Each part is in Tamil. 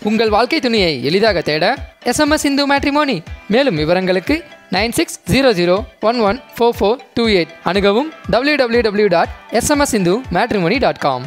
உங்கள் வாழ்க்கை துணையை எளிதாக தேட எஸ்எம்எஸ் இந்து மேட்ரிமோனி மேலும் விவரங்களுக்கு nine six zero zero one one four four two eight அணுகவும் W W W dot SMS Hindu matrimony dot com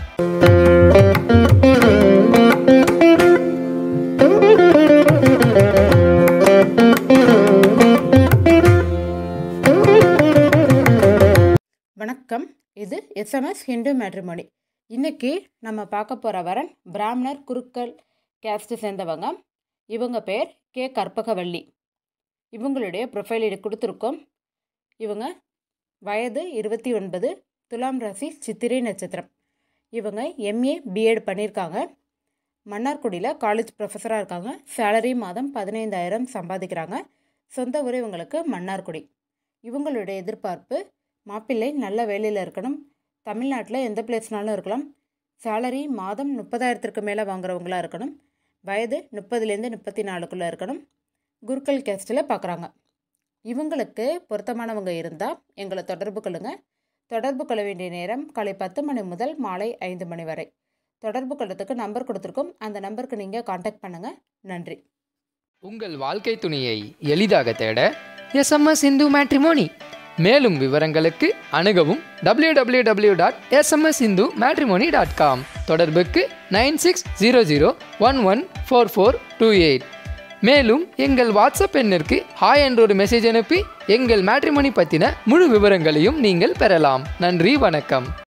வணக்கம் இது எஸ்எம்எஸ் ஹிந்து மேட்ரிமோனி இன்னைக்கு நம்ம பார்க்க போகிற வரன் பிராமணர் குருக்கள் கேஸ்ட்டு சேர்ந்தவங்க இவங்க பேர் கே கற்பகவள்ளி இவங்களுடைய ப்ரொஃபைல் இது கொடுத்துருக்கோம் இவங்க வயது இருபத்தி ஒன்பது துலாம் ராசி சித்திரை நட்சத்திரம் இவங்க எம்ஏ பிஎட் பண்ணியிருக்காங்க மன்னார்குடியில் காலேஜ் ப்ரொஃபஸராக இருக்காங்க சேலரி மாதம் பதினைந்தாயிரம் சம்பாதிக்கிறாங்க சொந்த ஊர் இவங்களுக்கு மன்னார்குடி இவங்களுடைய எதிர்பார்ப்பு மாப்பிள்ளை நல்ல வேலையில் இருக்கணும் தமிழ்நாட்டில் எந்த பிளேஸ்னாலும் இருக்கலாம் சேலரி மாதம் முப்பதாயிரத்திற்கு மேலே வாங்குறவங்களா இருக்கணும் வயது முப்பதுலேருந்து முப்பத்தி நாலுக்குள்ளே இருக்கணும் குருக்கள் கேஸ்ட்டில் பார்க்குறாங்க இவங்களுக்கு பொருத்தமானவங்க இருந்தால் எங்களை தொடர்பு கொள்ளுங்க தொடர்பு கொள்ள வேண்டிய நேரம் காலை பத்து மணி முதல் மாலை ஐந்து மணி வரை தொடர்பு கொள்றதுக்கு நம்பர் கொடுத்துருக்கோம் அந்த நம்பருக்கு நீங்கள் காண்டாக்ட் பண்ணுங்கள் நன்றி உங்கள் வாழ்க்கை துணையை எளிதாக தேட எஸ்எம்எஸ் இந்து மேட்ரிமோனி மேலும் விவரங்களுக்கு அணுகவும் W W W dot SMS Hindu matrimony dot com தொடர்புக்கு nine six zero zero one one four four two eight மேலும் எங்கள் வாட்ஸ்அப் எண்ணிற்கு ஹாய் என்ற ஒரு மெசேஜ் அனுப்பி எங்கள் மேட்ரிமோனி பற்றின முழு விவரங்களையும் நீங்கள் பெறலாம் நன்றி வணக்கம்